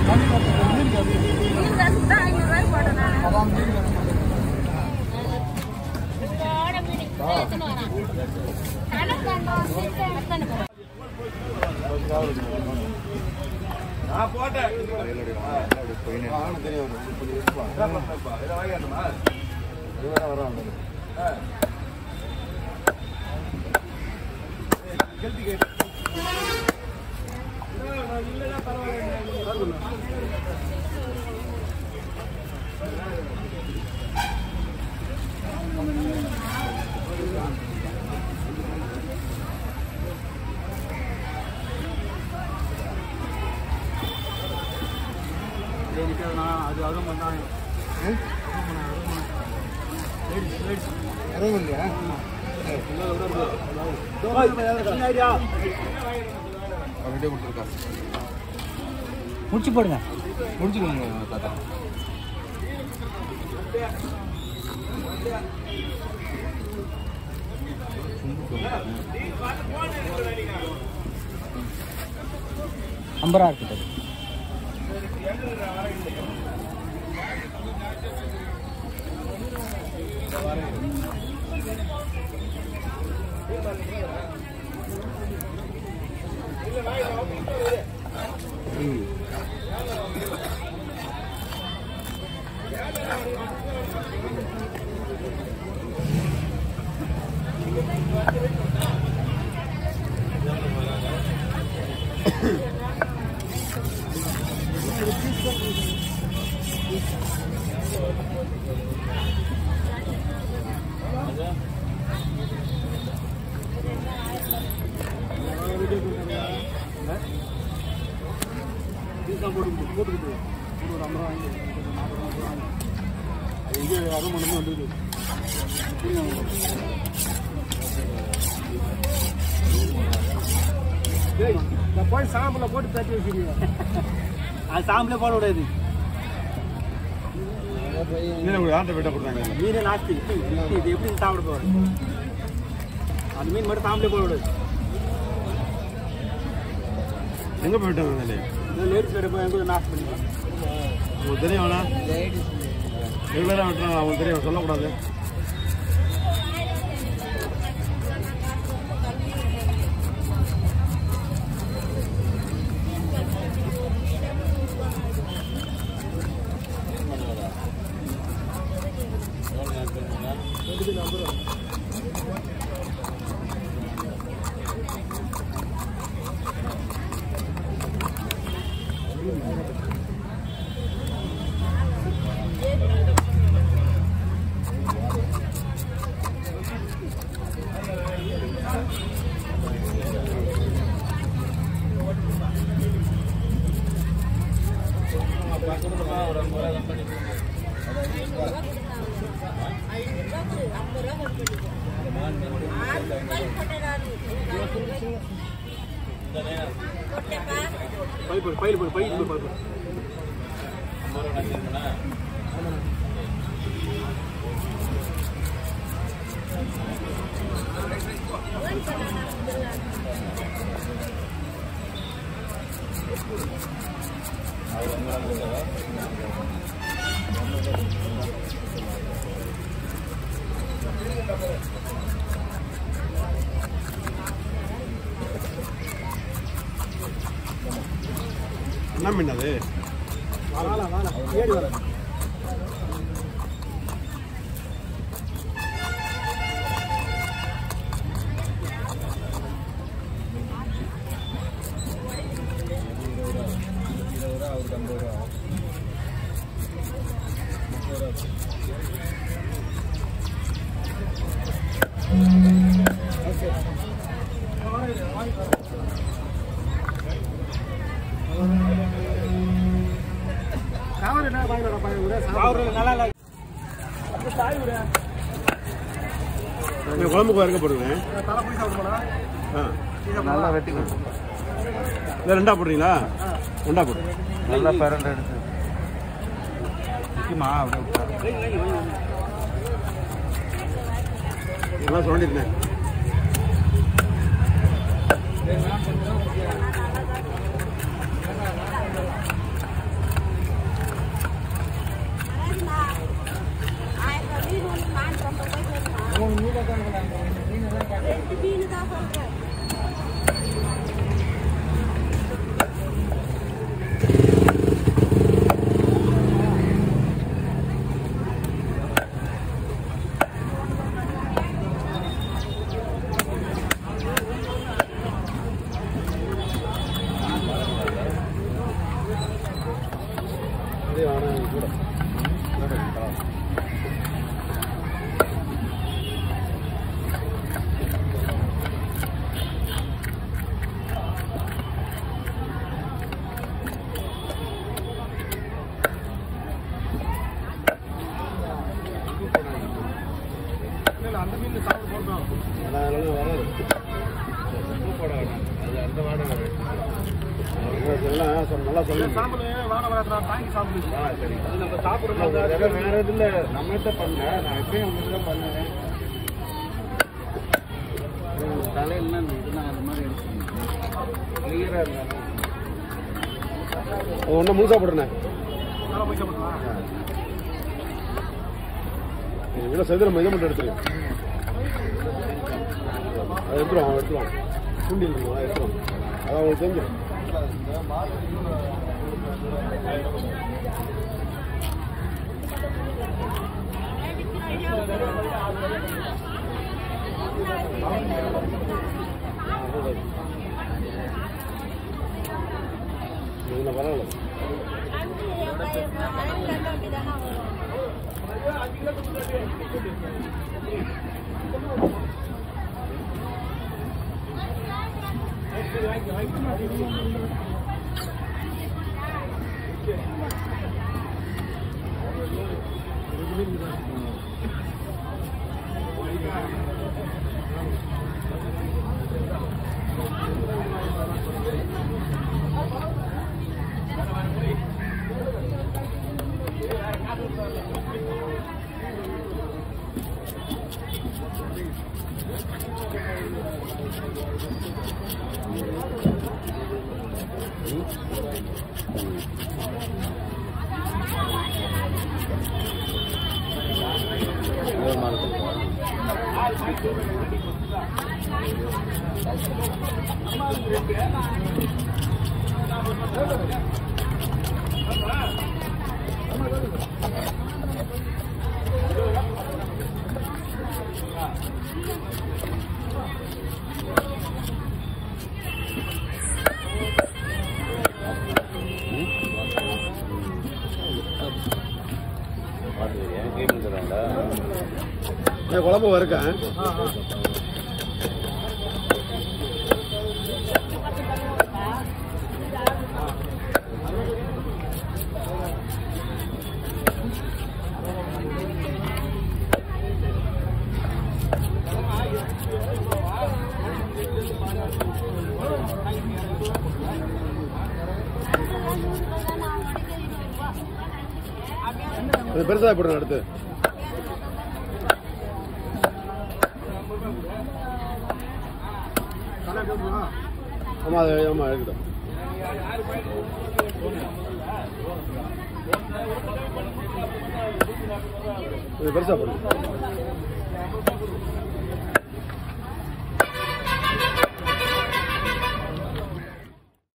மீன் காசு தான் ஐநூறுரூவாய்க்கு போட்டேன் நான் இதோட மீன் எடுத்துன்னு வரேன் கணக்கு பண்ணுறோம் நான் போட்டேன் அது அதுவும் பண்ணாங்க முடிச்சு போடுங்க முடிச்சுக்கோங்க தாத்தா ஐம்பது ரூபா இருக்குது போய் சாம்பல போட்டு தட்டி வச்சிருக்கீங்க அது சாம்பலே போட விடாது மீன் உங்களுக்கு ஆட்டை விட்ட கொடுத்தாங்க மீன் நாஸ்தி இது எப்படி சாப்பிட போகிறேன் அந்த மீன் மட்டும் சாம்பலே போட விடாது எங்க போயிட்டு வந்தாலே லேடிஸ் வேறு போய் எங்கே நாஸ்தி பண்ணிக்கலாம் உங்களுக்கு தெரியும் வேணா ரெகுலராக விட்டுறாங்க அவங்களுக்கு தெரியும் சொல்லக்கூடாது பை போடு பையில் போடு பையில் போடு பை போடு என்ன மீன் அது வாழ வாழ ஏடி வர சாவரில் நல்லா இல்லை நான் குழம்புக்கு வரைக்கும் போடுவேன் தலை போய் சாப்பிட ஆ நல்லா வெட்டி கொடு இல்லை ரெண்டா போடுறீங்களா ரெண்டா போடு நல்லா பரண்டு எடுத்து நிற்குமா அப்படியே விட்டா. நல்லா சொல்லியிருந்தேன் அப்படியே வேணாம் கூட அந்த மீன் சாப்பிட போட்டோம் ஆனால் அதனால வராது உப்பு போட வேணாம் அது அந்த வாடை வரும் எல்லாம் சொல் நல்லா சொல்லுங்க சாம்பல் வாட வராதுடா தாங்கி சாப்பிடுது ஆ சரி அது நம்ம நம்ம சாப்பிடுறோம் வேற வேற இதுல நம்மகிட்ட பண்ண நான் எப்பயும் உங்ககிட்ட தான் பண்ணேன் தலையில இதெல்லாம் அந்த மாதிரி கிளியரா இருந்தாலும் ஒன்றும் முழுசா போடுறேன் நல்லா போய் சாப்பிடலாம் இவ்வளோ செதுரம் இதை மட்டும் எடுத்துருங்க அதை எடுத்துருவோம் அவன் எடுத்துருவான் தூண்டில் இருக்கும் அதை எடுத்துருவான் அதான் அவங்களுக்கு தெரிஞ்சிடும் இது பரவாயில்ல ஏன் குழம்பு வறுக்கேன் அது பெருசாக போடுறேன் அடுத்து நல்லா கேட்குமா ஆமாம் அது ஆமாம் இருக்கட்டும் இது பெருசாக போடுங்க